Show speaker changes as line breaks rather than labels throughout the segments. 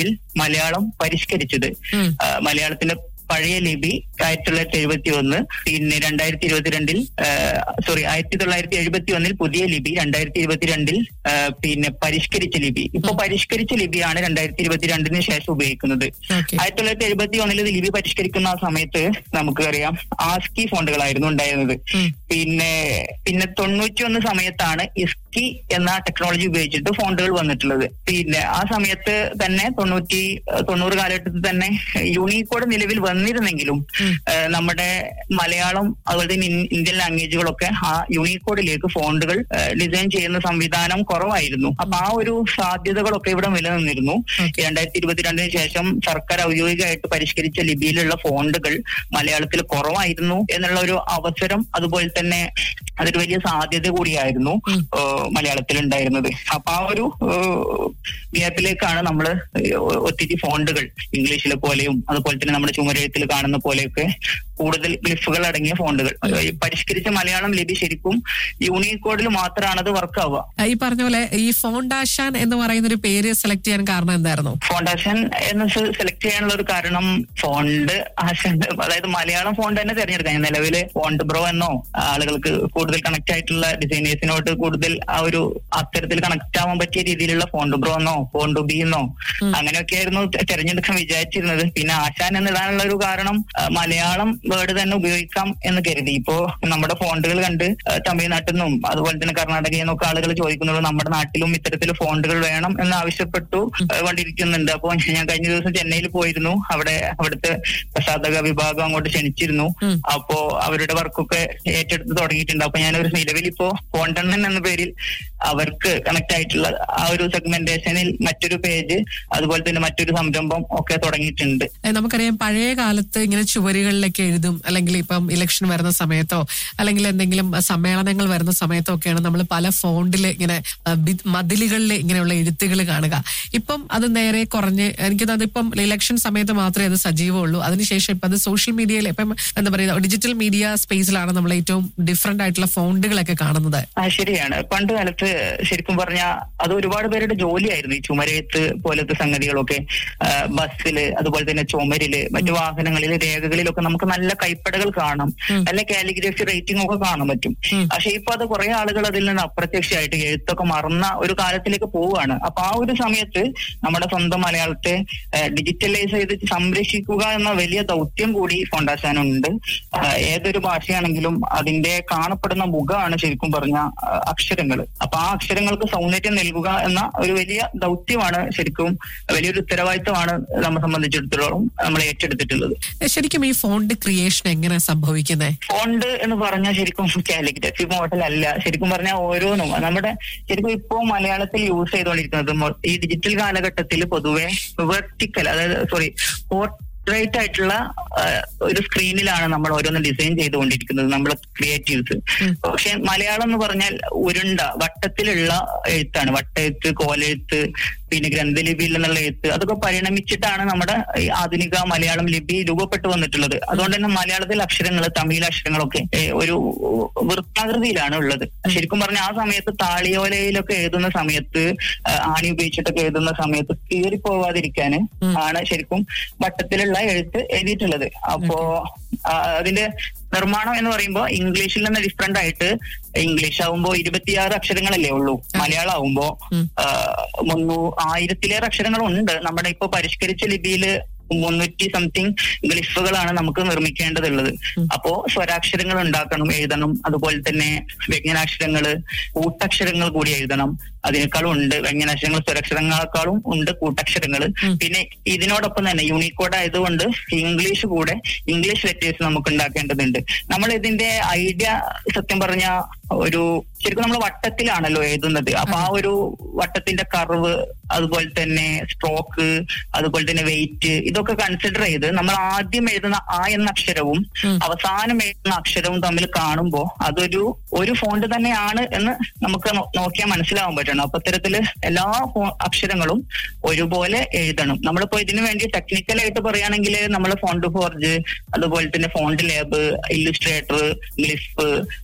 ലിപിയിൽ മലയാളം പരിഷ്കരിച്ചത്
ഉം.
ആ, മലയാളത്തിന്റെ പഴയ ലിപി ആയിരത്തി തൊള്ളായിരത്തി എഴുപത്തി ഒന്ന് പിന്നെ രണ്ടായിരത്തി ഇരുപത്തിരണ്ടിൽ സോറി ആയിരത്തി തൊള്ളായിരത്തി എഴുപത്തി ഒന്നിൽ പുതിയ ലിപി രണ്ടായിരത്തി ഇരുപത്തിരണ്ടിൽ ആ, പിന്നെ പരിഷ്കരിച്ച ലിപി ഇപ്പൊ പരിഷ്കരിച്ച ലിപിയാണ് രണ്ടായിരത്തി ഇരുപത്തിരണ്ടിന് ശേഷം ഉപയോഗിക്കുന്നത്
ഓക്കെ
ആയിരത്തി തൊള്ളായിരത്തി എഴുപത്തി ഒന്നിൽ ലിപി പരിഷ്കരിക്കുന്ന ആ സമയത്ത് നമുക്കറിയാം ആസ്കി ഫോണ്ടുകളായിരുന്നു ഉണ്ടായിരുന്നത്
ഉം.
പിന്നെ പിന്നെ തൊണ്ണൂറ്റി ഒന്ന് സമയത്താണ് ഇസ്കി എന്ന ടെക്നോളജി ഉപയോഗിച്ചിട്ട് ഫോണ്ടുകൾ വന്നിട്ടുള്ളത് പിന്നെ ആ സമയത്ത് തന്നെ തൊണ്ണൂറ്റി തൊണ്ണൂറ് കാലഘട്ടത്തിൽ തന്നെ യൂണിക്കോഡ് നിലവിൽ വന്നിരുന്നെങ്കിലും
ഉം.
ഏഹ് നമ്മുടെ മലയാളം അതുപോലെ തന്നെ ഇൻ- ഇന്ത്യൻ ലാംഗ്വേജുകളൊക്കെ ആ യൂണിക്കോഡിലേക്ക് ഫോണ്ടുകൾ ഡിസൈൻ ചെയ്യുന്ന സംവിധാനം കുറവായിരുന്നു അപ്പൊ ആ ഒരു സാധ്യതകളൊക്കെ ഇവിടെ നിലനിന്നിരുന്നു
Okay.
രണ്ടായിരത്തി ഇരുപത്തിരണ്ടിന് ശേഷം സർക്കാർ ഔദ്യോഗികമായിട്ട് പരിഷ്കരിച്ച ലിപിയിലുള്ള ഫോണ്ടുകൾ മലയാളത്തിൽ കുറവായിരുന്നു എന്നുള്ള ഒരു അവസരം അതുപോലെ തന്നെ അതൊരു വലിയ സാധ്യത കൂടിയായിരുന്നു
ഉം.
ഏഹ് മലയാളത്തിൽ ഉണ്ടായിരുന്നത് അപ്പൊ ആ ഒരു ഗ്യാപ്പിലേക്കാണ് നമ്മൾ ഒത്തിരി ഫോണ്ടുകൾ ഇംഗ്ലീഷിലെ പോലെയും അതുപോലെ തന്നെ നമ്മുടെ ചുമരെഴുത്തിൽ കാണുന്ന പോലെയൊക്കെ കൂടുതൽ ഗ്ലിഫുകൾ അടങ്ങിയ ഫോണ്ടുകൾ ഈ പരിഷ്കരിച്ച മലയാളം ലിപി ശരിക്കും യൂണിക്കോഡിൽ മാത്രമാണ് അത് വർക്ക് ആവുക
ഈ പറഞ്ഞ പോലെ ഈ ഫോണ്ടാഷാൻ എന്ന് പറയുന്ന ഒരു പേര് സെലക്ട് ചെയ്യാൻ കാരണം എന്തായിരുന്നു
ഫോണ്ടാഷൻ എന്ന് സെലക്ട് ചെയ്യാനുള്ള ഒരു കാരണം ഫോണ്ട് ആശാൻ അതായത് മലയാളം ഫോണ്ട് തന്നെ തിരഞ്ഞെടുക്കാൻ നിലവില് ഫോണ്ട് ബ്രോ എന്നോ ആളുകൾക്ക് കൂടുതൽ കണക്ട് ആയിട്ടുള്ള ഡിസൈനേഴ്സിനോട് കൂടുതൽ ആ ഒരു അത്തരത്തിൽ കണക്ട് ആവാൻ പറ്റിയ രീതിയിലുള്ള ഫോണ്ട് ബ്രോ എന്നോ ഫോണ്ട് ബി എന്നോ
ഉം.
അങ്ങനെയൊക്കെ ആയിരുന്നു തിരഞ്ഞെടുക്കാൻ വിചാരിച്ചിരുന്നത് പിന്നെ ആശാൻ എന്നിടാനുള്ള ഒരു കാരണം ആ, മലയാളം വേർഡ് തന്നെ ഉപയോഗിക്കാം എന്ന് കരുതി ഇപ്പോ നമ്മുടെ ഫോണ്ടുകൾ കണ്ട് ആ, തമിഴ്നാട്ടിൽ നിന്നും അതുപോലെ തന്നെ കർണാടകയിൽ നിന്നൊക്കെ ആളുകൾ ചോദിക്കുന്നത് നമ്മുടെ നാട്ടിലും ഇത്തരത്തിൽ ഫോണ്ടുകൾ വേണം എന്ന് ആവശ്യപ്പെട്ടു ആ, കൊണ്ടിരിക്കുന്നുണ്ട് അപ്പോൾ ഞാൻ കഴിഞ്ഞ ദിവസം ചെന്നൈയിൽ പോയിരുന്നു അവിടെ അവിടുത്തെ പ്രസാധക വിഭാഗം അങ്ങോട്ട് ക്ഷണിച്ചിരുന്നു
ഉം.
അപ്പോ അവരുടെ വർക്കൊക്കെ ഏറ്റെടുത്ത് തുടങ്ങിയിട്ടുണ്ട് അപ്പൊ ഞാനൊരു നിലവിൽ ഇപ്പോ ഫോണ്ടണ്ണൻ എന്ന പേരിൽ അവർക്ക് കണക്ട് ആയിട്ടുള്ള ആ ഒരു സെഗ്മെന്റേഷനിൽ മറ്റൊരു പേജ് അതുപോലെ തന്നെ മറ്റൊരു സംരംഭം ഒക്കെ തുടങ്ങിയിട്ടുണ്ട്
ഏ, നമുക്കറിയാം പഴയ കാലത്ത് ഇങ്ങനെ ചുവരുകളിലൊക്കെ എഴുതും അല്ലെങ്കിൽ ഇപ്പം ഇലക്ഷൻ വരുന്ന സമയത്തോ അല്ലെങ്കിൽ എന്തെങ്കിലും അഹ്, സമ്മേളനങ്ങൾ വരുന്ന സമയത്തോ ഒക്കെയാണ് നമ്മൾ പല ഫോണ്ടിൽ ഇങ്ങനെ അഹ്, ബി- മതിലുകളിൽ ഇങ്ങനെയുള്ള എഴുത്തുകൾ കാണുക ഇപ്പം അത് നേരെ കുറഞ്ഞ് എനിക്ക് തോന്നുന്നു ഇപ്പം ഇലക്ഷൻ സമയത്ത് മാത്രമേ അത് സജീവമുള്ളൂ അതിനുശേഷം ഇപ്പം അത് സോഷ്യൽ മീഡിയയിൽ ഇപ്പം എന്താ പറയുക ഡിജിറ്റൽ മീഡിയ സ്പേസിലാണ് നമ്മൾ ഏറ്റവും ഡിഫറെന്റ് ആയിട്ടുള്ള ഫോണ്ടുകളൊക്കെ കാണുന്നത്
ആ ശരിയാണ് പണ്ട് കാലത്ത് ശരിക്കും പറഞ്ഞ അത് ഒരുപാട് പേരുടെ ജോലിയായിരുന്നു ഈ ചുമരെഴുത്ത് പോലത്തെ സംഗതികളൊക്കെ ആ, ബസ്സില് അതുപോലെ തന്നെ ചുമരില് മറ്റു വാഹനങ്ങളില് രേഖകളിലൊക്കെ നമുക്ക് നല്ല കൈപ്പടകൾ കാണാം
ഉം.
നല്ല കാലിഗ്രഫി റേറ്റിംഗ് ഒക്കെ കാണാൻ പറ്റും
ഉം.
പക്ഷെ ഇപ്പൊ അത് കുറെ ആളുകൾ അതിൽ നിന്ന് അപ്രത്യക്ഷമായിട്ട് എഴുത്തൊക്കെ മറന്ന ഒരു കാലത്തിലേക്ക് പോവുകയാണ് അപ്പൊ ആ ഒരു സമയത്ത് നമ്മുടെ സ്വന്തം മലയാളത്തെ ഡിജിറ്റലൈസ് ചെയ്ത് സംരക്ഷിക്കുക എന്ന വലിയ ദൗത്യം കൂടി ഫൗണ്ടാഷാനുണ്ട് ഏതൊരു ഭാഷയാണെങ്കിലും അതിന്റെ കാണപ്പെടുന്ന മുഖമാണ് ശരിക്കും പറഞ്ഞ അക്ഷരങ്ങൾ അപ്പൊ ആ അക്ഷരങ്ങൾക്ക് സൗന്ദര്യം നൽകുക എന്ന ഒരു വലിയ ദൗത്യമാണ് ശരിക്കും വലിയൊരു ഉത്തരവാദിത്തമാണ് നമ്മെ സംബന്ധിച്ചിടത്തോളം നമ്മൾ ഏറ്റെടുത്തിട്ടുള്ളത്
ഏ, ശരിക്കും ഈ ഫോണ്ട് ക്രിയേഷൻ എങ്ങനെ സംഭവിക്കുന്നത്
ഫോണ്ട് എന്ന് പറഞ്ഞാൽ ശരിക്കും കാലിഗ്രഫി മോഡൽ അല്ല ശരിക്കും പറഞ്ഞാൽ ഓരോന്നും നമ്മുടെ ശരിക്കും ഇപ്പോ മലയാളത്തിൽ യൂസ് ചെയ്തുകൊണ്ടിരിക്കുന്നത് മൊ- ഈ ഡിജിറ്റൽ കാലഘട്ടത്തിൽ പൊതുവെ വെർട്ടിക്കൽ അതായത് സോറി പോർട്രേറ്റ് ആയിട്ടുള്ള ആ, ഒരു സ്ക്രീനിലാണ് നമ്മൾ ഓരോന്ന് ഡിസൈൻ ചെയ്തുകൊണ്ടിരിക്കുന്നത് നമ്മൾ ക്രിയേറ്റീവ്സ്
ഉം.
പക്ഷെ മലയാളം എന്ന് പറഞ്ഞാൽ ഉരുണ്ട വട്ടത്തിലുള്ള എഴുത്താണ് വട്ടെഴുത്ത് കോലെഴുത്ത് പിന്നെ ഗ്രന്ഥലിപിയിൽ നിന്നുള്ള എഴുത്ത് അതൊക്കെ പരിണമിച്ചിട്ടാണ് നമ്മുടെ ഈ ആധുനിക മലയാളം ലിപി രൂപപ്പെട്ടു വന്നിട്ടുള്ളത് അതുകൊണ്ട് തന്നെ മലയാളത്തിൽ അക്ഷരങ്ങൾ തമിഴ് അക്ഷരങ്ങളൊക്കെ ഏ, ഒരു വൃത്താകൃതിയിലാണ് ഉള്ളത് ശരിക്കും പറഞ്ഞാൽ ആ സമയത്ത് താളിയോലയിലൊക്കെ എഴുതുന്ന സമയത്ത് ആ, ആണി ഉപയോഗിച്ചിട്ടൊക്കെ എഴുതുന്ന സമയത്ത് കീറിപ്പോവാതിരിക്കാൻ
ഉം.
ആണ് ശരിക്കും വട്ടത്തിലുള്ള എഴുത്ത് എഴുതിയിട്ടുള്ളത് അപ്പോ ആ, അതിന്റെ നിർമ്മാണം എന്ന് പറയുമ്പോൾ ഇംഗ്ലീഷിൽ നിന്ന് ഡിഫറെന്റ് ആയിട്ട് ഇംഗ്ലീഷ് ആവുമ്പോ ഇരുപത്തിയാറ് അക്ഷരങ്ങളല്ലേ ഉള്ളൂ മലയാളം ആവുമ്പോ
ഉം.
ആ, മുന്നൂ ആയിരത്തിലേറെ അക്ഷരങ്ങളുണ്ട് നമ്മുടെ ഇപ്പൊ പരിഷ്കരിച്ച ലിപിയില് മുന്നൂറ്റി സംതിങ് ഗ്ലിഫുകളാണ് നമുക്ക് നിർമ്മിക്കേണ്ടതുള്ളത്
ഉം.
അപ്പോ സ്വരാക്ഷരങ്ങൾ ഉണ്ടാക്കണം എഴുതണം അതുപോലെ തന്നെ വ്യഞ്ജനാക്ഷരങ്ങള് കൂട്ടക്ഷരങ്ങൾ കൂടി എഴുതണം അതിനേക്കാളും ഉണ്ട് വ്യഞ്ജനാക്ഷരങ്ങൾ സ്വരക്ഷരങ്ങളെക്കാളും ഉണ്ട് കൂട്ടക്ഷരങ്ങൾ
ഉം.
പിന്നെ ഇതിനോടൊപ്പം തന്നെ യൂണിക്കോഡ് ആയതുകൊണ്ട് ഇംഗ്ലീഷ് കൂടെ ഇംഗ്ലീഷ് ലെറ്റേഴ്സ് നമുക്ക് ഉണ്ടാക്കേണ്ടതുണ്ട് നമ്മൾ ഇതിന്റെ ഐഡിയ സത്യം പറഞ്ഞ ഒരു ശരിക്കും നമ്മൾ വട്ടത്തിലാണല്ലോ എഴുതുന്നത് അപ്പൊ ആ ഒരു വട്ടത്തിന്റെ കർവ് അതുപോലെ തന്നെ സ്ട്രോക്ക് അതുപോലെ തന്നെ വെയിറ്റ് ഇതൊക്കെ കൺസിഡർ ചെയ്ത് നമ്മൾ ആദ്യം എഴുതുന്ന ആ എന്ന അക്ഷരവും
ഉം.
അവസാനം എഴുതുന്ന അക്ഷരവും തമ്മിൽ കാണുമ്പോൾ അതൊരു ഒരു ഫോണ്ട് തന്നെയാണ് എന്ന് നമുക്ക് നോ- നോക്കിയാൽ മനസ്സിലാവാൻ പറ്റണം അപ്പൊ ഇത്തരത്തില് എല്ലാ ഫോ- അക്ഷരങ്ങളും ഒരുപോലെ എഴുതണം നമ്മളിപ്പോ ഇതിനു വേണ്ടി ടെക്നിക്കലായിട്ട് പറയുകയാണെങ്കിൽ നമ്മൾ ഫോണ്ട് ഫോർജ് അതുപോലെ തന്നെ FontLab Illustrator glyph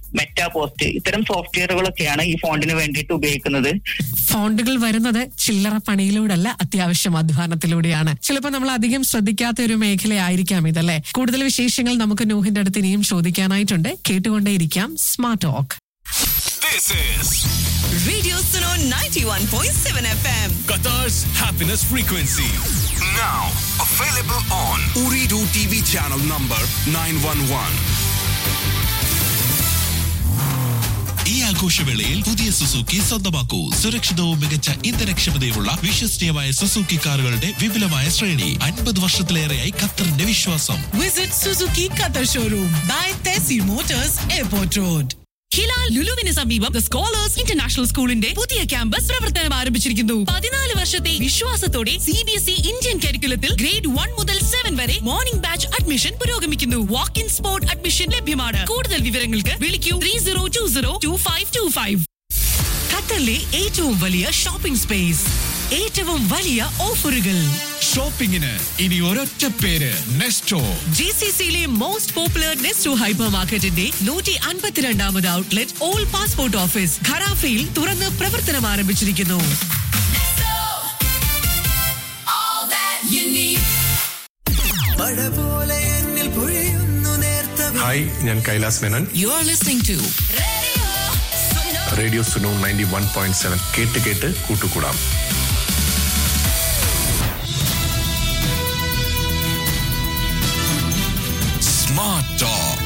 MetaPost ഇത്തരം സോഫ്റ്റ്വെയറുകളൊക്കെയാണ് ഈ ഫോണ്ടിന് വേണ്ടിയിട്ട് ഉപയോഗിക്കുന്നത്
ഫോണ്ടുകൾ വരുന്നത് ചില്ലറ പണിയിലൂടെയല്ല അത്യാവശ്യം അധ്വാനത്തിലൂടെയാണ് ചിലപ്പോൾ നമ്മൾ അധികം ശ്രദ്ധിക്കാത്ത ഒരു മേഖലയായിരിക്കാം ഇതല്ലേ കൂടുതൽ വിശേഷങ്ങൾ നമുക്ക് നൂഹിന്റെ അടുത്ത് ഇനിയും ചോദിക്കാനായിട്ടുണ്ട് കേട്ടുകൊണ്ടേയിരിക്കാം smart talk
This is
Radio Suno 91.7 FM.
Qatar's happiness frequency. Now available on Uridu TV channel number 911.
ഈ ആഘോഷവേളയിൽ പുതിയ സുസുക്കി സ്വന്തമാക്കൂ സുരക്ഷിതവും മികച്ച ഇന്ധനക്ഷമതയുമുള്ള വിശ്വസനീയമായ സുസുക്കി കാറുകളുടെ വിപുലമായ ശ്രേണി അൻപത് വർഷത്തിലേറെയായി ഖത്തറിന്റെ വിശ്വാസം
Visit Suzuki Qatar Showroom by Tessie Motors Airport Road. Hilal ലുലുവിന് സമീപം ദ സ്കോളേഴ്സ് ഇന്റർനാഷണൽ സ്കൂളിന്റെ പുതിയ ക്യാമ്പസ് പ്രവർത്തനം ആരംഭിച്ചിരിക്കുന്നു പതിനാല് വർഷത്തെ വിശ്വാസത്തോടെ C B S E Indian കരിക്കുലത്തിൽ ഗ്രേഡ് വൺ മുതൽ സെവൻ വരെ മോർണിംഗ് ബാച്ച് അഡ്മിഷൻ പുരോഗമിക്കുന്നു വാക്ക് ഇൻ സ്പോട്ട് അഡ്മിഷൻ ലഭ്യമാണ് കൂടുതൽ വിവരങ്ങൾക്ക് വിളിക്കൂ three zero two zero two five two five ഖത്തറിലെ ഏറ്റവും വലിയ ഷോപ്പിംഗ് സ്പേസ് ഏറ്റവും വലിയ ഓഫറുകൾ
ഷോപ്പിംഗിന് ഇനി ഒരൊറ്റ പേര് നെസ്റ്റോ
ജി സി സിയിലെ മോസ്റ്റ് പോപ്പുലർ നെസ്റ്റോ ഹൈപ്പർ മാർക്കറ്റിന്റെ നൂറ്റി അൻപത്തിരണ്ടാമത് ഔട്ട്ലെറ്റ് ഓൾ പാസ്പോർട്ട് ഓഫീസ് ഖറാഫയിൽ തുറന്ന് പ്രവർത്തനം ആരംഭിച്ചിരിക്കുന്നു
ഹായ് ഞാൻ Kailas Menon
you are listening to
radio Suno ninety one point seven കേട്ട് കേട്ട് കൂട്ടുകൂടാം
Smart Talk.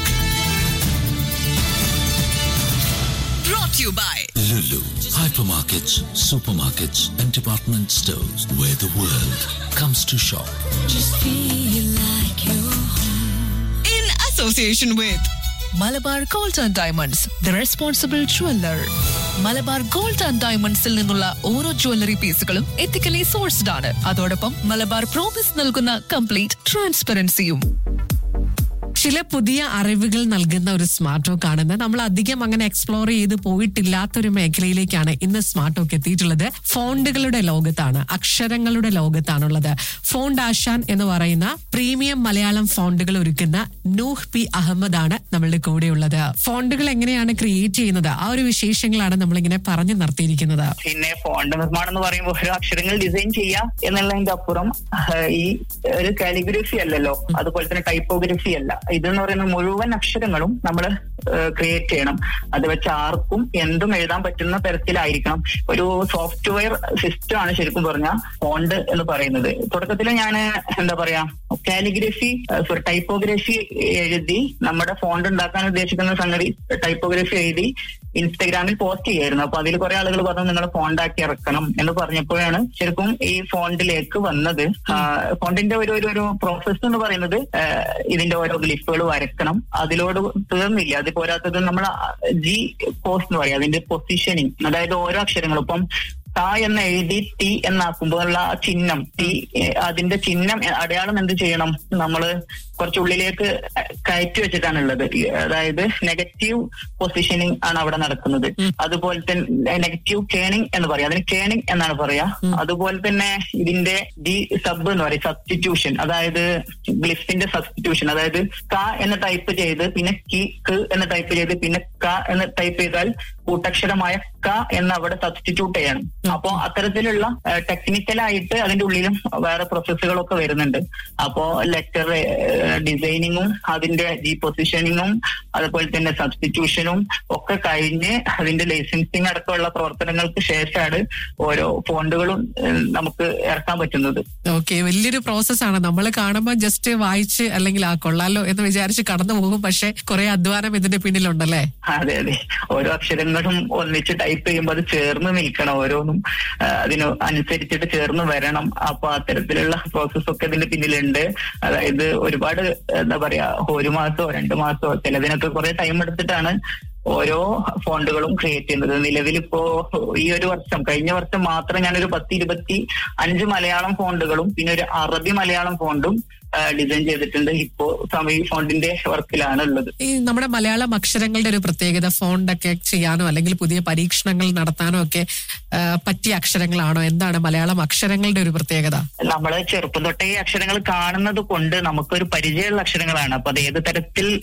brought you by
Lulu, hypermarkets, supermarkets, and department stores where the world comes to shop.
in association with Malabar gold and diamonds the responsible jeweller Malabar gold and ഡയമണ്ട്സിൽ നിന്നുള്ള ഓരോ jewellery പീസുകളും ethically sourced ആണ് അതോടൊപ്പം Malabar promise നൽകുന്ന complete ട്രാൻസ്പെറൻസിയും
ചില പുതിയ അറിവുകൾ നൽകുന്ന ഒരു സ്മാർട്ട് ടോക്ക് ആണെന്ന് നമ്മൾ അധികം അങ്ങനെ എക്സ്പ്ലോർ ചെയ്ത് പോയിട്ടില്ലാത്ത ഒരു മേഖലയിലേക്കാണ് ഇന്ന് സ്മാർട്ട് ടോക്ക് എത്തിയിട്ടുള്ളത് ഫോണ്ടുകളുടെ ലോകത്താണ് അക്ഷരങ്ങളുടെ ലോകത്താണുള്ളത് ഫോണ്ട് ആശാൻ എന്ന് പറയുന്ന പ്രീമിയം മലയാളം ഫോണ്ടുകൾ ഒരുക്കുന്ന നൂഹ് പി അഹമ്മദ് ആണ് നമ്മളുടെ കൂടെയുള്ളത് ഫോണ്ടുകൾ എങ്ങനെയാണ് ക്രിയേറ്റ് ചെയ്യുന്നത് ആ ഒരു വിശേഷങ്ങളാണ് നമ്മളിങ്ങനെ പറഞ്ഞു നിർത്തിയിരിക്കുന്നത്
പിന്നെ ഫോണ്ട് നിർമ്മാണം എന്ന് പറയുമ്പോൾ ഓരോ അക്ഷരങ്ങൾ ഡിസൈൻ ചെയ്യാം എന്നുള്ളതിന്റെ അപ്പുറം ആഹ്, ഈ ഒരു കാലിഗ്രഫി അല്ലല്ലോ അതുപോലെ തന്നെ ടൈപ്പോഗ്രഫി അല്ല ഇതെന്ന് പറയുന്ന മുഴുവൻ അക്ഷരങ്ങളും നമ്മൾ ക്രിയേറ്റ് ചെയ്യണം അത് വെച്ച് ആർക്കും എന്തും എഴുതാൻ പറ്റുന്ന തരത്തിലായിരിക്കണം ഒരു സോഫ്റ്റ്വെയർ സിസ്റ്റം ആണ് ശരിക്കും പറഞ്ഞ ഫോണ്ട് എന്ന് പറയുന്നത് തുടക്കത്തിൽ ഞാൻ എന്താ പറയാ കാലിഗ്രഫി സോറി ടൈപ്പോഗ്രഫി എഴുതി നമ്മുടെ ഫോണ്ട് ഉണ്ടാക്കാൻ ഉദ്ദേശിക്കുന്ന സംഗതി ടൈപ്പോഗ്രഫി എഴുതി ഇൻസ്റ്റഗ്രാമിൽ പോസ്റ്റ് ചെയ്യായിരുന്നു അപ്പൊ അതിൽ കുറെ ആളുകൾ പറഞ്ഞു നിങ്ങൾ ഫോണ്ടാക്കി ഇറക്കണം എന്ന് പറഞ്ഞപ്പോഴാണ് ശരിക്കും ഈ ഫോണ്ടിലേക്ക് വന്നത് ആ, ഫോണ്ടിന്റെ ഒരു ഒരു ഒരു പ്രോസസ്സ് എന്ന് പറയുന്നത് ആ, ഇതിന്റെ ഓരോ ഗ്ലിഫുകൾ വരക്കണം അതിലോട് തീർന്നില്ല അത് പോരാത്തത് നമ്മൾ ജി പോസ്റ്റ് എന്ന് പറയും അതിന്റെ പൊസിഷനിങ് അതായത് ഓരോ അക്ഷരങ്ങളും ഇപ്പം ത എന്ന് എഴുതി ടി എന്നാക്കുമ്പോഴുള്ള ആ ചിഹ്നം ടി ഏഹ്, അതിന്റെ ചിഹ്നം എ- അടയാളം എന്ത് ചെയ്യണം നമ്മള് കുറച്ചുള്ളിലേക്ക് കയറ്റി വെച്ചിട്ടാണുള്ളത് ഈ അതായത് നെഗറ്റീവ് പൊസിഷനിങ് ആണ് അവിടെ നടക്കുന്നത് അതുപോലെ തന്നെ നെഗറ്റീവ് കേണിംഗ് എന്ന് പറയും അതിന് കേണിംഗ് എന്നാണ് പറയാ അതുപോലെ തന്നെ ഇതിന്റെ ഡി സബ് എന്ന് പറയും സബ്സ്റ്റിറ്റ്യൂഷൻ അതായത് ഗ്ലിഫിന്റെ സബ്സ്റ്റിറ്റ്യൂഷൻ അതായത് ക എന്ന് ടൈപ്പ് ചെയ്ത് പിന്നെ കി ക്ക് എന്ന് ടൈപ്പ് ചെയ്ത് പിന്നെ ക എന്ന് ടൈപ്പ് ചെയ്താൽ കൂട്ടക്ഷരമായ ക എന്ന് അവിടെ സബ്സ്റ്റിറ്റ്യൂട്ട് ചെയ്യണം അപ്പോ അത്തരത്തിലുള്ള ടെക്നിക്കലായിട്ട് അതിന്റെ ഉള്ളിലും വേറെ പ്രോസസ്സുകളൊക്കെ വരുന്നുണ്ട് അപ്പോ ലെറ്റർ ഡിസൈനിങ്ങും അതിന്റെ ജി പൊസിഷനിങ്ങും അതുപോലെ തന്നെ സബ്സ്റ്റിറ്റ്യൂഷനും ഒക്കെ കഴിഞ്ഞ് അതിന്റെ ലൈസൻസിങ് അടക്കമുള്ള പ്രവർത്തനങ്ങൾക്ക് ശേഷമാണ് ഓരോ ഫോണ്ടുകളും ഏഹ്, നമുക്ക് ഇറക്കാൻ പറ്റുന്നത്
ഓക്കെ വലിയൊരു പ്രോസസ്സാണ് നമ്മൾ കാണുമ്പോൾ ജസ്റ്റ് വായിച്ച് അല്ലെങ്കിൽ ആ കൊള്ളാലോ എന്ന് വിചാരിച്ച് കടന്നു പോകും പക്ഷെ കുറെ അധ്വാനം ഇതിന്റെ പിന്നിലുണ്ടല്ലേ
അതെ അതെ ഓരോ അക്ഷരങ്ങളും ഒന്നിച്ച് ടൈപ്പ് ചെയ്യുമ്പോൾ അത് ചേർന്ന് നിൽക്കണം ഓരോന്നും ആ, അതിന് അനുസരിച്ചിട്ട് ചേർന്ന് വരണം അപ്പൊ അത്തരത്തിലുള്ള പ്രോസസ് ഒക്കെ ഇതിന്റെ പിന്നിലുണ്ട് അതായത് ഒരുപാട് എന്താ പറയാ ഒരു മാസമോ രണ്ട് മാസമോ ചിലതിനൊക്കെ കുറെ ടൈം എടുത്തിട്ടാണ് ഓരോ ഫോണ്ടുകളും ക്രിയേറ്റ് ചെയ്യുന്നത് നിലവിലിപ്പോ ഈ ഒരു വർഷം കഴിഞ്ഞ വർഷം മാത്രം ഞാനൊരു പത്ത് ഇരുപത്തി അഞ്ച് മലയാളം ഫോണ്ടുകളും പിന്നെ ഒരു അറബി മലയാളം ഫോണ്ടും ഡിസൈൻ ചെയ്തിട്ടുണ്ട് ഇപ്പോ സമയ ഫോണ്ടിന്റെ വർക്കിലാണ് ഉള്ളത്
ഈ നമ്മുടെ മലയാളം അക്ഷരങ്ങളുടെ ഒരു പ്രത്യേകത ഫോണ്ടൊക്കെ ചെയ്യാനോ അല്ലെങ്കിൽ പുതിയ പരീക്ഷണങ്ങൾ നടത്താനോ ഒക്കെ ആ, പറ്റിയ അക്ഷരങ്ങളാണോ എന്താണ് മലയാളം അക്ഷരങ്ങളുടെ ഒരു പ്രത്യേകത
നമ്മള് ചെറുപ്പം തൊട്ടേ ഈ അക്ഷരങ്ങൾ കാണുന്നത് കൊണ്ട് നമുക്കൊരു പരിചയമുള്ള അക്ഷരങ്ങളാണ് അപ്പൊ അത് ഏത് തരത്തിൽ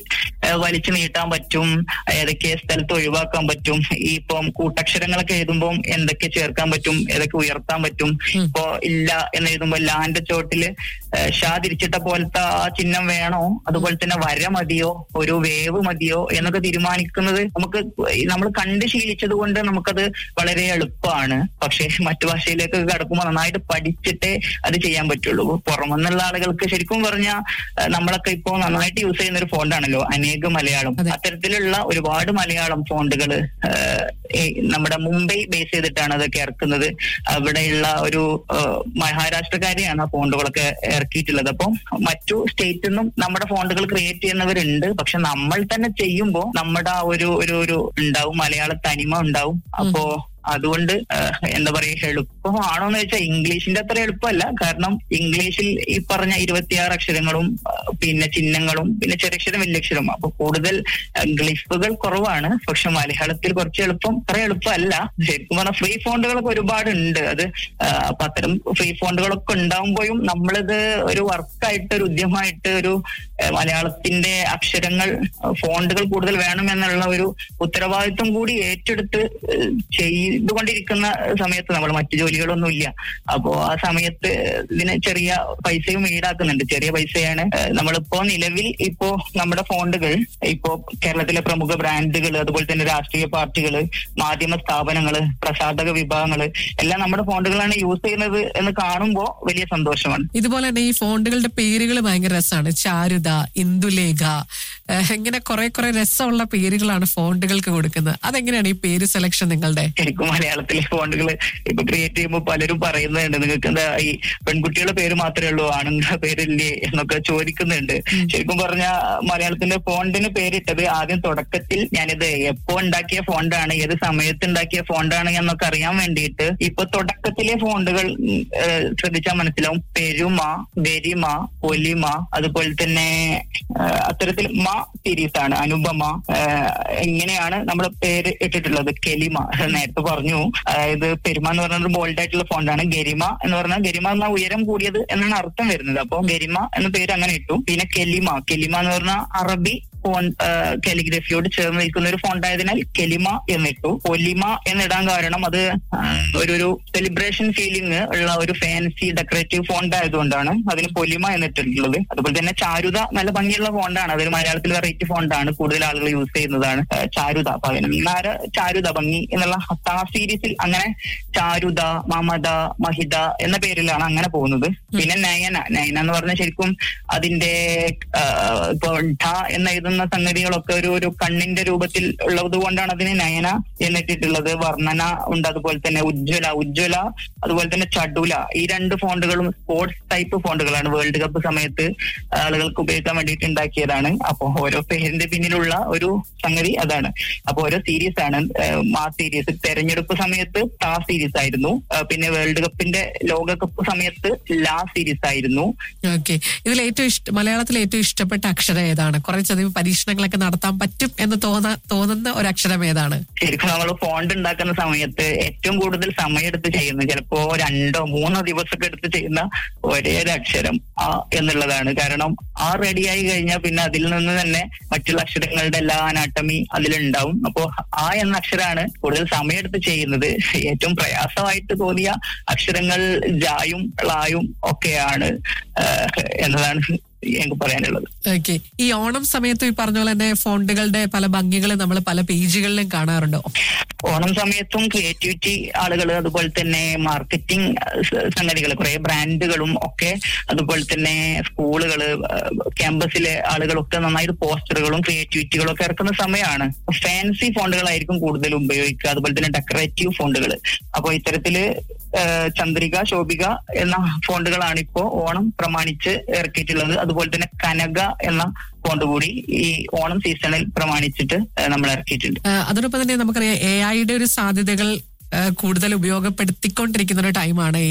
ഏഹ് വലിച്ചു നീട്ടാൻ പറ്റും ഏതൊക്കെ സ്ഥലത്ത് ഒഴിവാക്കാൻ പറ്റും ഈ ഇപ്പം കൂട്ടക്ഷരങ്ങളൊക്കെ എഴുതുമ്പോൾ എന്തൊക്കെ ചേർക്കാൻ പറ്റും ഏതൊക്കെ ഉയർത്താൻ പറ്റും ഇപ്പോ ഇല്ല എന്ന് എഴുതുമ്പോൾ ലാന്റെ ചോട്ടില് ഏഹ് ഷാ തിരിച്ചിട്ട പോലത്തെ ആ ചിഹ്നം വേണോ അതുപോലെ തന്നെ വര മതിയോ ഒരു വേവ് മതിയോ എന്നൊക്കെ തീരുമാനിക്കുന്നത് നമുക്ക് നമ്മൾ കണ്ട് ശീലിച്ചത് കൊണ്ട് നമുക്കത് വളരെ എളുപ്പമാണ് പക്ഷേ മറ്റു ഭാഷയിലേക്ക് കടക്കുമ്പോൾ നന്നായിട്ട് പഠിച്ചിട്ടേ അത് ചെയ്യാൻ പറ്റുള്ളൂ പുറമെന്നുള്ള ആളുകൾക്ക് ശരിക്കും പറഞ്ഞാൽ നമ്മളൊക്കെ ഇപ്പോൾ നന്നായിട്ട് യൂസ് ചെയ്യുന്ന ഒരു ഫോണ്ടാണല്ലോ അനേക മലയാളം
അതെ.
അത്തരത്തിലുള്ള ഒരുപാട് മലയാളം ഫോണ്ടുകൾ നമ്മുടെ മുംബൈ ബേസ് ചെയ്തിട്ടാണ് അതൊക്കെ ഇറക്കുന്നത് അവിടെയുള്ള ഒരു ഏഹ്, മഹാരാഷ്ട്രക്കാരെയാണ് ആ ഫോണ്ടുകളൊക്കെ ഇറക്കിയിട്ടുള്ളത് അപ്പം മറ്റു സ്റ്റേറ്റിൽ നിന്നും നമ്മുടെ ഫോണ്ടുകൾ ക്രിയേറ്റ് ചെയ്യുന്നവരുണ്ട് പക്ഷെ നമ്മൾ തന്നെ ചെയ്യുമ്പോൾ നമ്മുടെ ആ ഒരു ഒരു ഒരു ഉണ്ടാവും മലയാള തനിമ ഉണ്ടാവും അപ്പോ അതുകൊണ്ട് ഏഹ്, എന്താ പറയുക എളുപ്പമാണോ എന്ന് വെച്ചാൽ ഇംഗ്ലീഷിന്റെ അത്ര എളുപ്പമല്ല കാരണം ഇംഗ്ലീഷിൽ ഈ പറഞ്ഞ ഇരുപത്തിയാറ് അക്ഷരങ്ങളും ഏഹ്, പിന്നെ ചിഹ്നങ്ങളും പിന്നെ ചെറിയക്ഷരം വലിയക്ഷരം അപ്പൊ കൂടുതൽ ഏഹ്, ഗ്ലിഫുകൾ കുറവാണ് പക്ഷെ മലയാളത്തിൽ കുറച്ച് എളുപ്പം അത്ര എളുപ്പമല്ല ശരിക്കും പറഞ്ഞാൽ ഫ്രീ ഫോണ്ടുകളൊക്കെ ഒരുപാടുണ്ട് അത് ഏഹ്, അപ്പൊ അത്തരം ഫ്രീ ഫോണ്ടുകളൊക്കെ ഉണ്ടാവുമ്പോഴും നമ്മളിത് ഒരു വർക്കായിട്ട് ഒരു ഉദ്യമമായിട്ട് ഒരു ഏഹ്, മലയാളത്തിന്റെ അക്ഷരങ്ങൾ ഏഹ്, ഫോണ്ടുകൾ കൂടുതൽ വേണം എന്നുള്ള ഒരു ഉത്തരവാദിത്വം കൂടി ഏറ്റെടുത്ത് ഏഹ്, ചെയ്തുകൊണ്ടിരിക്കുന്ന സമയത്ത് നമ്മൾ മറ്റു ജോലികളൊന്നും ഇല്ല അപ്പോ ആ സമയത്ത് ഇതിന് ചെറിയ പൈസയും ഈടാക്കുന്നുണ്ട് ചെറിയ പൈസയാണ് ഏഹ്, നമ്മളിപ്പോ നിലവിൽ ഇപ്പോ നമ്മുടെ ഫോണ്ടുകൾ ഇപ്പോ കേരളത്തിലെ പ്രമുഖ ബ്രാൻഡുകൾ അതുപോലെ തന്നെ രാഷ്ട്രീയ പാർട്ടികള് മാധ്യമ സ്ഥാപനങ്ങള് പ്രസാധക വിഭാഗങ്ങള് എല്ലാം നമ്മുടെ ഫോണ്ടുകളാണ് യൂസ് ചെയ്യുന്നത് എന്ന് കാണുമ്പോൾ വലിയ സന്തോഷമാണ്
ഇതുപോലെ തന്നെ ഈ ഫോണ്ടുകളുടെ പേരുകൾ ഭയങ്കര രസമാണ് ചാരുത ഇന്ദുലേഖ ഏഹ് ഇങ്ങനെ കുറെ കുറെ രസമുള്ള പേരുകളാണ് ഫോണ്ടുകൾക്ക് കൊടുക്കുന്നത് അതെങ്ങനെയാണ് ഈ പേര് സെലക്ഷൻ നിങ്ങളുടെ
ശരിക്കും മലയാളത്തിലെ ഫോണ്ടുകൾ ഇപ്പൊ ക്രിയേറ്റ് ചെയ്യുമ്പോൾ പലരും പറയുന്നുണ്ട് നിങ്ങൾക്ക് എന്താ ഈ പെൺകുട്ടികളുടെ പേര് മാത്രമേ ഉള്ളൂ ആണുങ്ങളുടെ പേരില്ലേ എന്നൊക്കെ ചോദിക്കുന്നുണ്ട് ശരിക്കും പറഞ്ഞ മലയാളത്തിന്റെ ഫോണ്ടിന് പേരിട്ടത് ആദ്യം തുടക്കത്തിൽ ഞാനിത് എപ്പോ ഉണ്ടാക്കിയ ഫോണ്ടാണ് ഏത് സമയത്ത് ഉണ്ടാക്കിയ ഫോണ്ടാണ് എന്നൊക്കെ അറിയാൻ വേണ്ടിയിട്ട് ഇപ്പൊ തുടക്കത്തിലെ ഫോണ്ടുകൾ ഉം, ഏഹ്, ശ്രദ്ധിച്ചാൽ മനസ്സിലാവും പെരുമ ഗരിമ പൊലിമ അതുപോലെ തന്നെ ഏഹ്, അത്തരത്തിൽ മ സീരീസ് ആണ് അനുപമ ഏഹ്, ഇങ്ങനെയാണ് നമ്മൾ പേര് ഇട്ടിട്ടുള്ളത് കെലിമ നേരത്തെ പറഞ്ഞു അതായത് പെരുമ എന്ന് പറഞ്ഞ ബോൾഡ് ആയിട്ടുള്ള ഫോണ്ടാണ് ഗരിമ എന്ന് പറഞ്ഞാൽ ഗരിമ എന്ന ഉയരം കൂടിയത് എന്നാണ് അർത്ഥം വരുന്നത് അപ്പൊ ഗരിമ എന്ന പേര് അങ്ങനെ ഇട്ടു പിന്നെ കെലിമ കെലിമ എന്ന് പറഞ്ഞാൽ അറബി ഫോൺ കാലിഗ്രഫിയോട് ചേർന്ന് നിൽക്കുന്ന ഒരു ഫോണ്ട് ആയതിനാൽ കെലിമ എന്നിട്ടു പൊലിമ എന്നിടാൻ കാരണം അത് ആ, ഒരു ഒരു സെലിബ്രേഷൻ ഫീലിംഗ് ഉള്ള ഒരു ഫാൻസി ഡെക്കറേറ്റീവ് ഫോണ്ട് ആയതുകൊണ്ടാണ് അതിന് പൊലിമ എന്നിട്ടുള്ളത് അതുപോലെ തന്നെ ചാരുത നല്ല ഭംഗിയുള്ള ഫോണ്ടാണ് അതൊരു മലയാളത്തിൽ വെറൈറ്റി ഫോണ്ടാണ് കൂടുതൽ ആളുകൾ യൂസ് ചെയ്യുന്നതാണ് ആ, ചാരുത പതിനൊന്നാര ചാരുത ഭംഗി എന്നുള്ള ആ സീരീസിൽ അങ്ങനെ ചാരുത മമത മഹിത എന്ന പേരിലാണ് അങ്ങനെ പോകുന്നത് പിന്നെ നയന നയന എന്ന് പറഞ്ഞാൽ ശരിക്കും അതിന്റെ ആ, ഇപ്പൊ ഢ എന്ന് എഴുതുന്ന സംഗതികളൊക്കെ ഒരു ഒരു കണ്ണിന്റെ രൂപത്തിൽ ഉള്ളത് കൊണ്ടാണ് അതിന് നയന എന്നിട്ടിട്ടുള്ളത് വർണ്ണന ഉണ്ട് അതുപോലെ തന്നെ ഉജ്ജ്വല ഉജ്ജ്വല അതുപോലെ തന്നെ ചടുല ഈ രണ്ട് ഫോണ്ടുകളും സ്പോർട്സ് ടൈപ്പ് ഫോണ്ടുകളാണ് വേൾഡ് കപ്പ് സമയത്ത് ആളുകൾക്ക് ഉപയോഗിക്കാൻ വേണ്ടിയിട്ട് ഉണ്ടാക്കിയതാണ് അപ്പൊ ഓരോ പേരിന്റെ പിന്നിലുള്ള ഒരു സംഗതി അതാണ് അപ്പൊ ഓരോ സീരീസ് ആണ് ഏഹ്, മാ സീരീസ് തെരഞ്ഞെടുപ്പ് സമയത്ത് ടാ സീരീസ് ആയിരുന്നു ഏഹ്, പിന്നെ വേൾഡ് കപ്പിന്റെ ലോകകപ്പ് സമയത്ത് ലാ സീരീസ് ആയിരുന്നു
ഓക്കെ ഇതിൽ ഏറ്റവും ഇഷ്ട മലയാളത്തിൽ ഏറ്റവും ഇഷ്ടപ്പെട്ട അക്ഷരം ഏതാണ് കുറച്ചധികം പരീക്ഷണങ്ങളൊക്കെ നടത്താൻ പറ്റും എന്ന് തോന്നാ തോന്നുന്ന ഒരു അക്ഷരം ഏതാണ്
ശരിക്കും നമ്മൾ ഫോണ്ട് ഉണ്ടാക്കുന്ന സമയത്ത് ഏറ്റവും കൂടുതൽ സമയമെടുത്ത് ചെയ്യുന്നത് ചിലപ്പോ രണ്ടോ മൂന്നോ ദിവസമൊക്കെ എടുത്ത് ചെയ്യുന്ന ഒരേ ഒരു അക്ഷരം ആ എന്നുള്ളതാണ് കാരണം ആ റെഡിയായി കഴിഞ്ഞാൽ പിന്നെ അതിൽ നിന്ന് തന്നെ മറ്റുള്ള അക്ഷരങ്ങളുടെ എല്ലാ അനാട്ടമി അതിലുണ്ടാവും അപ്പോ ആ എന്ന അക്ഷരമാണ് കൂടുതൽ സമയമെടുത്ത് ചെയ്യുന്നത് ഏറ്റവും പ്രയാസമായിട്ട് തോന്നിയ അക്ഷരങ്ങൾ ജായും ളായും ഒക്കെയാണ് ആഹ് എന്നതാണ് എനിക്ക് പറയാനുള്ളത്
ഓക്കെ ഈ ഓണം സമയത്ത് ഈ പറഞ്ഞ പോലെ തന്നെ ഫോണ്ടുകളുടെ പല ഭംഗികൾ നമ്മൾ പല പേജുകളിലും കാണാറുണ്ട്
ഓണം സമയത്തും ക്രിയേറ്റിവിറ്റി ആളുകൾ അതുപോലെ തന്നെ മാർക്കറ്റിംഗ് സംഗതികൾ കുറെ ബ്രാൻഡുകളും ഒക്കെ അതുപോലെ തന്നെ സ്കൂളുകൾ ക്യാമ്പസിലെ ആളുകളൊക്കെ നന്നായിട്ട് പോസ്റ്ററുകളും ക്രിയേറ്റിവിറ്റികളും ഒക്കെ ഇറക്കുന്ന സമയമാണ് ഫാൻസി ഫോണ്ടുകളായിരിക്കും കൂടുതൽ ഉപയോഗിക്കുക അതുപോലെ തന്നെ ഡെക്കറേറ്റീവ് ഫോണ്ടുകൾ അപ്പോൾ ഇത്തരത്തില് ഏഹ്, ചന്ദ്രിക ശോഭിക എന്ന ഫോണ്ടുകളാണ് ഇപ്പോ ഓണം പ്രമാണിച്ച് ഇറക്കിയിട്ടുള്ളത് അതുപോലെ തന്നെ കനക എന്ന ഫോണ്ട് കൂടി ഈ ഓണം സീസണിൽ പ്രമാണിച്ചിട്ട് ഏഹ്, നമ്മൾ ഇറക്കിയിട്ടുണ്ട്
ആ, അതോടൊപ്പം തന്നെ നമുക്കറിയാം എ ഐയുടെ ഒരു സാധ്യതകൾ ആ, കൂടുതൽ ഉപയോഗപ്പെടുത്തിക്കൊണ്ടിരിക്കുന്ന ഒരു ടൈമാണ് ഏത്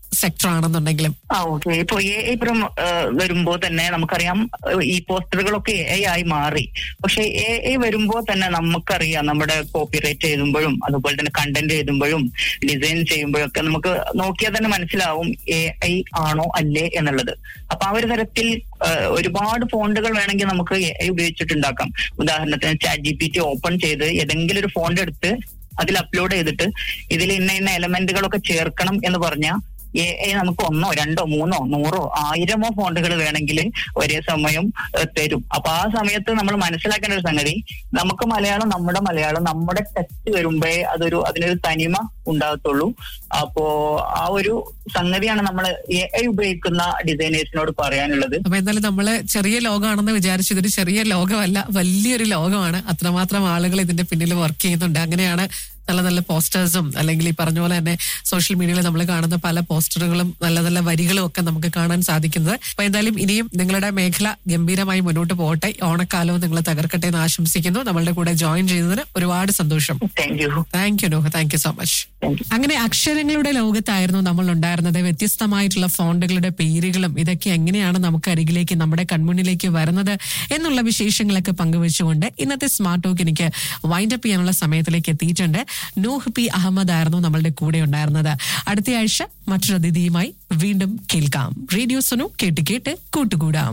സെക്ടർ ആണെന്നുണ്ടെങ്കിലും
ആ ഓക്കെ ഇപ്പൊ എ ഐ ഇപ്പം വരുമ്പോ തന്നെ നമുക്കറിയാം ഏഹ് ഈ പോസ്റ്ററുകളൊക്കെ എ ഐ ആയി മാറി പക്ഷെ എ ഐ വരുമ്പോ തന്നെ നമുക്കറിയാം നമ്മുടെ കോപ്പിറൈറ്റ് എഴുതുമ്പോഴും അതുപോലെ തന്നെ കണ്ടന്റ് എഴുതുമ്പോഴും ഡിസൈൻ ചെയ്യുമ്പോഴും ഒക്കെ നമുക്ക് നോക്കിയാൽ തന്നെ മനസ്സിലാവും എ ഐ ആണോ അല്ലേ എന്നുള്ളത് അപ്പൊ ആ ഒരു തരത്തിൽ ഏഹ് ഒരുപാട് ഫോണ്ടുകൾ വേണമെങ്കിൽ നമുക്ക് എ ഐ ഉപയോഗിച്ചിട്ടുണ്ടാക്കാം ഉദാഹരണത്തിന് chat G P T open ചെയ്ത് ഏതെങ്കിലും ഒരു ഫോണ്ട് എടുത്ത് അതിൽ അപ്ലോഡ് ചെയ്തിട്ട് ഇതിൽ ഇന്ന ഇന്ന എലമെന്റുകളൊക്കെ ചേർക്കണം എന്ന് പറഞ്ഞാൽ എ ഐ നമുക്ക് ഒന്നോ രണ്ടോ മൂന്നോ നൂറോ ആയിരമോ ഫോണ്ടുകൾ വേണമെങ്കിൽ ഒരേ സമയം ഏഹ്, തരും അപ്പൊ ആ സമയത്ത് നമ്മൾ മനസ്സിലാക്കേണ്ട ഒരു സംഗതി നമുക്ക് മലയാളം നമ്മുടെ മലയാളം നമ്മുടെ ടെക്സ്റ്റ് വരുമ്പോഴേ അതൊരു അതിനൊരു തനിമ ഉണ്ടാകത്തുള്ളൂ അപ്പോ ആ ഒരു സംഗതിയാണ് നമ്മൾ എ ഐ ഉപയോഗിക്കുന്ന ഡിസൈനേഴ്സിനോട് പറയാനുള്ളത്
അപ്പൊ എന്തായാലും നമ്മള് ചെറിയ ലോകമാണെന്ന് വിചാരിച്ചു ഇതൊരു ചെറിയ ലോകമല്ല വലിയൊരു ലോകമാണ് അത്രമാത്രം ആളുകൾ ഇതിന്റെ പിന്നിൽ വർക്ക് ചെയ്യുന്നുണ്ട് അങ്ങനെയാണ് നല്ല നല്ല പോസ്റ്റേഴ്സും അല്ലെങ്കിൽ ഈ പറഞ്ഞ പോലെ തന്നെ സോഷ്യൽ മീഡിയയിൽ നമ്മൾ കാണുന്ന പല പോസ്റ്ററുകളും നല്ല നല്ല വരികളും ഒക്കെ നമുക്ക് കാണാൻ സാധിക്കുന്നത് അപ്പൊ എന്തായാലും ഇനിയും നിങ്ങളുടെ മേഖല ഗംഭീരമായി മുന്നോട്ട് പോകട്ടെ ഓണക്കാലവും നിങ്ങൾ തകർക്കട്ടെ എന്ന് ആശംസിക്കുന്നു നമ്മളുടെ കൂടെ ജോയിൻ ചെയ്യുന്നതിന് ഒരുപാട് സന്തോഷം
thank you
thank you Noah thank you so much
thank you
അങ്ങനെ അക്ഷരങ്ങളുടെ ലോകത്തായിരുന്നു നമ്മൾ ഉണ്ടായിരുന്നത് വ്യത്യസ്തമായിട്ടുള്ള ഫോണ്ടുകളുടെ പേരുകളും ഇതൊക്കെ എങ്ങനെയാണ് നമുക്ക് അരികിലേക്ക് നമ്മുടെ കൺമുന്നിലേക്ക് വരുന്നത് എന്നുള്ള വിശേഷങ്ങളൊക്കെ പങ്കുവെച്ചുകൊണ്ട് ഇന്നത്തെ സ്മാർട്ട് ടോക്ക് എനിക്ക് വൈൻഡ് അപ്പ് ചെയ്യാനുള്ള സമയത്തിലേക്ക് എത്തിയിട്ടുണ്ട് നൂഹ് പി അഹമ്മദ് ആയിരുന്നു നമ്മളുടെ കൂടെ ഉണ്ടായിരുന്നത് അടുത്ത ആഴ്ച മറ്റൊരു അതിഥിയുമായി വീണ്ടും കേൾക്കാം റേഡിയോ സുനു കേട്ട് കേട്ട് കൂട്ടുകൂടാം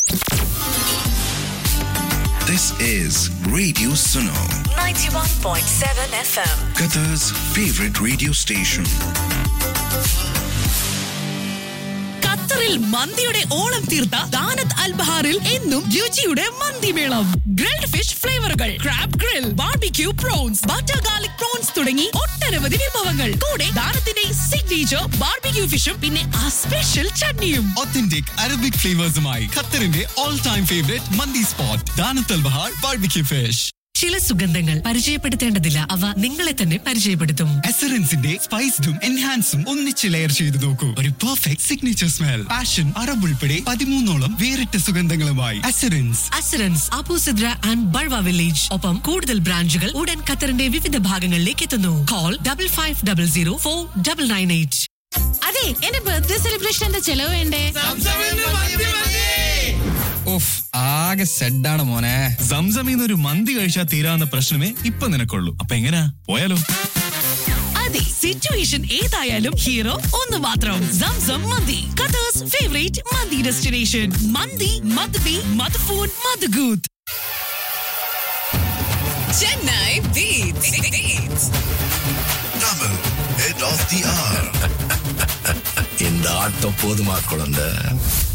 This is Radio Suno,
91.7 FM.
Qatar's favorite radio station.
ഖത്തറിൽ മന്തിയുടെ ഓളം തീർത്ത ദാനത്ത് അൽബഹാറിൽ എന്നും രുചിയുടെ മന്തിമേളം ഗ്രിൽഡ് ഫിഷ് ഫ്ലേവറുകൾ crab grill barbecue prawns butter garlic prawns തുടങ്ങി ഒട്ടനവധി വിഭവങ്ങൾ കൂടെ ദാനത്തിന്റെ സിഗ്നേച്ചർ ബാർബിക്യൂ ഫിഷും പിന്നെ ആ സ്പെഷ്യൽ ചട്നിയും
ഒത്തന്റിക് അറബിക് ഫ്ലേവേഴ്സുമായി ഖത്തറിന്റെ ഓൾ ടൈം ഫേവറേറ്റ് മന്തി സ്പോട്ട് ദാനത്തൽ ബഹാർ ബാർബിക്യൂ ഫിഷ്
ചില സുഗന്ധങ്ങൾ പരിചയപ്പെടുത്തേണ്ടതില്ല അവ നിങ്ങളെ തന്നെ പരിചയപ്പെടുത്തും
എസറൻസിന്റെ സ്പൈസ്ഡും എൻഹാൻസും ഒന്നിച്ച് ലെയർ ചെയ്ത് നോക്കൂ ഒരു perfect signature smell passion Arab ഉൾപ്പെടെ പതിമൂന്നോളം വേറിട്ട സുഗന്ധങ്ങളുമായി എസറൻസ്
അസുരൻസ് അബൂസിദ്ര ആൻഡ് ബൾവ വില്ലേജ് ഒപ്പം കൂടുതൽ ബ്രാഞ്ചുകൾ ഉടൻ ഖത്തറിന്റെ വിവിധ ഭാഗങ്ങളിലേക്ക് എത്തുന്നു call double five double zero four double nine eight
അതെ എന്റെ ബർത്ത്ഡേ സെലിബ്രേഷന്റെ ചെലവ് വേണ്ടേ
ഉഫ് ആകെ സെഡാണ് മോനെ
സംസമിന്ന് ഒരു മന്തി കഴിച്ചാൽ തീരാവുന്ന പ്രശ്നമേ ഇപ്പൊ നിനക്കുള്ളൂ അപ്പൊ എങ്ങനാ പോയാലോ
അതെ സിറ്റുവേഷൻ ഏതായാലും ഹീറോ ഒന്ന് മാത്രം സംസം മന്തി ഖത്തർസ് ഫേവറേറ്റ് മന്തി ഡെസ്റ്റിനേഷൻ മന്തി മദ്ബി മദ്ഫൂൺ മദ്ഗൂത്ത് Chennai beach
Double head of the hour.
இந்த ஆட்டம் போதுமா குழந்தை